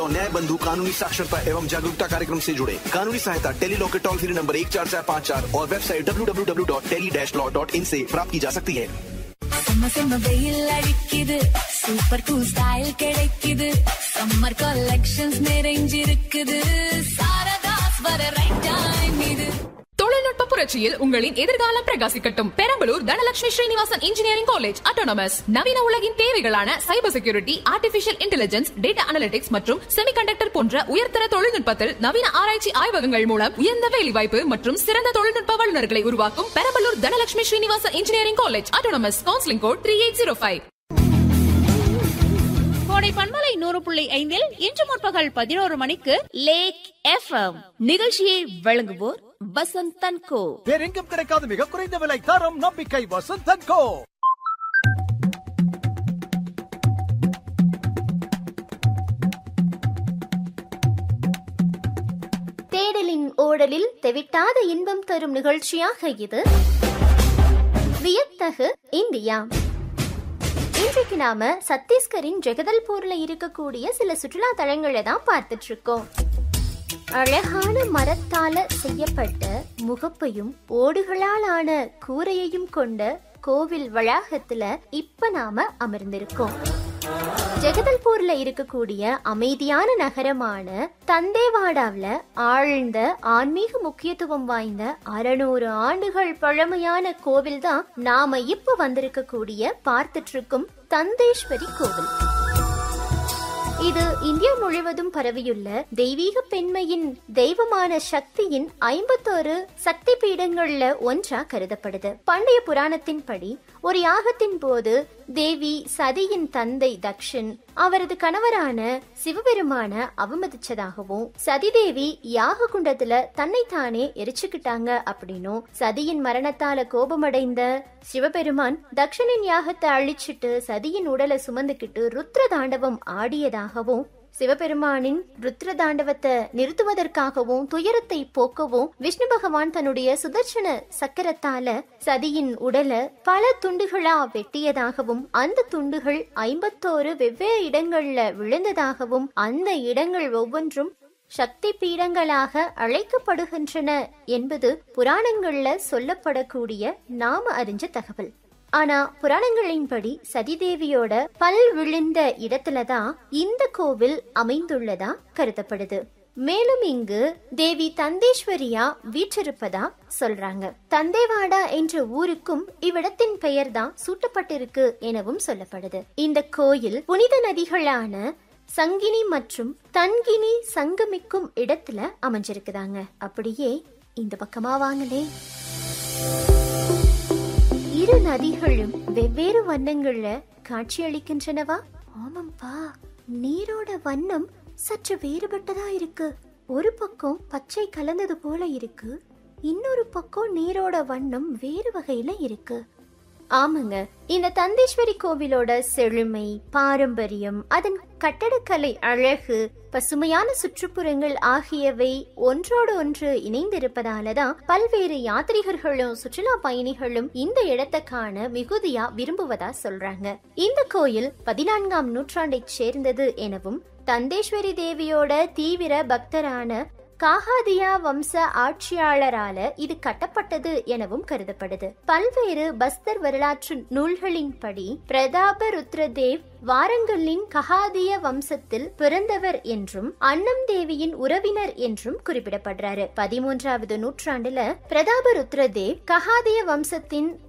और न्याय बंधु कानूनी साक्षरता एवं जागरूकता कार्यक्रम से जुड़े कानूनी सहायता टेली लॉ के टोल फ्री नंबर एक चार चार पाँच चार और website W W W dot tele dash law dot in से प्राप्त की जा सकती है செம்ம செம்ம வெயில் அடிக்குது சூப்பர் கூல் ஸ்டைல் கிடைக்குது சம்மர் கலெக்ஷன்ஸ் நிறைஞ்சிருக்குது சாரதாஸ் வர ரைட் டைம் இது தொழில்நுட்ப புரட்சியில் உங்களின் எதிர்காலம் பிரகாசிக்கட்டும் Perambalur Dhanalakshmi Srinivasan engineering college autonomous நவீன உலகின் தேவைகளான cyber security artificial intelligence data analytics மற்றும் செமிகண்டக்டர் போன்ற உயர்தர தொழில்நுட்பத்தில் நவீன ஆராய்ச்சி ஆய்வகங்கள் மூலம் உயர்ந்த வேலைவாய்ப்பு மற்றும் சிறந்த தொழில்நுட்ப வல்லுநர்களை உருவாக்கும் Perambalur Dhanalakshmi Srinivasan engineering college autonomous counselling code three eight zero five கோடை பண்பலை நூறு புள்ளி ஐந்தில் இன்று முற்பகல் பதினோரு மணிக்கு லேக் எஃப்எம் நிகழ்ச்சியை வழங்குவோர் வசந்த் தன்கோ வேறெங்கும் கிடைக்காத மிக குறைந்த விலை தரம் நம்பிக்கை வசந்தன் கோ தேடலின் ஓடலில் தெவிட்டாத இன்பம் தரும் நிகழ்ச்சியாக இது வியத்தகு இந்தியா இன்றைக்கு நாம சத்தீஸ்கரின் ஜெகதல்பூர்ல இருக்கக்கூடிய சில சுற்றுலா தலங்களை தான் பார்த்துட்டு இருக்கோம் அழகான மரத்தால செய்யப்பட்ட முகப்பையும் ஓடுகளால் ஆன கூரையையும் கொண்ட கோவில் வளாகத்துல இப்ப நாம அமர்ந்திருக்கோம் ஜெகதல்பூர்ல இருக்கக்கூடிய அமைதியான நகரமான தந்தேவாடாவில் ஆழ்ந்த ஆன்மீக முக்கியத்துவம் வாய்ந்த அறநூறு ஆண்டுகள் பழமையான கோவில் தான் நாம இப்ப வந்திருக்கக்கூடிய பார்த்துட்டு இருக்கும் தந்தேஸ்வரி கோவில் இது இந்தியா முழுவதும் பரவியுள்ள தெய்வீக பெண்மையின் தெய்வமான சக்தியின் ஐம்பத்தோரு சக்தி பீடங்கள்ல ஒன்றா கருதப்படுது பண்டைய புராணத்தின்படி ஒரு யாகத்தின் போது தேவி சதியின் தந்தை தக்ஷன் அவரது கணவரான சிவபெருமான அவமதிச்சதாகவும் சதிதேவி யாக குண்டத்துல தன்னைத்தானே எரிச்சுக்கிட்டாங்க அப்படின்னும் சதியின் மரணத்தால கோபமடைந்த சிவபெருமான் தக்ஷனின் யாகத்தை அழிச்சிட்டு சதியின் உடலை சுமந்துக்கிட்டு ருத்ர தாண்டவம் ஆடியதாகவும் சிவபெருமானின் ருத்ர தாண்டவத்தை நிறுத்துவதற்காகவும் துயரத்தை போக்கவும் விஷ்ணு பகவான் தன்னுடைய சுதர்சன சக்கரத்தால சதியின் உடலை பல துண்டுகளா வெட்டியதாகவும் அந்த துண்டுகள் ஐம்பத்தோரு வெவ்வேறு இடங்கள்ல விழுந்ததாகவும் அந்த இடங்கள் ஒவ்வொன்றும் சக்தி பீடங்களாக அழைக்கப்படுகின்றன என்பது புராணங்கள்ல சொல்லப்படக்கூடிய நாம அறிஞ்ச தகவல் ஆனா புராணங்களின்படி சதிதேவியோட பல் விழுந்த இடத்துலதான் இந்த கோவில் அமைந்துள்ளதா கருதப்படுது மேலும் இங்கு தேவி தந்தேஸ்வரியா வீற்றிருப்பதா சொல்றாங்க தந்தேவாடா என்ற ஊருக்கும் இவ்விடத்தின் பெயர் தான் சூட்டப்பட்டிருக்கு எனவும் சொல்லப்படுது இந்த கோயில் புனித நதிகளான சங்கினி மற்றும் தன்கினி சங்கமிக்கும் இடத்துல அமைஞ்சிருக்குதாங்க அப்படியே இந்த பக்கமா வாங்களே இரு நதிகளும் வெவ்வேறு வண்ணங்கள்ல காட்சியளிக்கின்றனவா ஆமாம்பா நீரோட வண்ணம் சற்று வேறுபட்டதா இருக்கு ஒரு பக்கம் பச்சை கலந்தது போல இருக்கு இன்னொரு பக்கம் நீரோட வண்ணம் வேறு வகையில இருக்கு ஆமாங்க இந்த தந்தேஸ்வரி கோவிலோட செழுமை பாரம்பரியம் அதன் கட்டடக்கலை அழகு பசுமையான சுற்றுப்புறங்கள் ஆகியவை ஒன்றோடு ஒன்று இணைந்திருப்பதால தான் பல்வேறு யாத்ரிகர்களும் சுற்றுலா பயணிகளும் இந்த இடத்தை காண மிகுதியா விரும்புவதா சொல்றாங்க இந்த கோயில் பதினான்காம் நூற்றாண்டைச் சேர்ந்தது எனவும் தந்தேஸ்வரி தேவியோட தீவிர பக்தரான காகாதியா வம்ச ஆட்சியாளரால இது கட்டப்பட்டது எனவும் கருதப்படுது பல்வேறு பஸ்தர் வரலாற்று நூல்களின்படி பிரதாப ருத்ரதேவ் வாரங்கல்லின் ககாதிய வம்சத்தில் பிறந்தவர் என்றும் அன்னம் தேவியின் உறவினர் என்றும் குறிப்பிடப்படுறாரு பதிமூன்றாவது நூற்றாண்டுல பிரதாப ருத்ரதேவ் ககாதிய வம்சத்தின்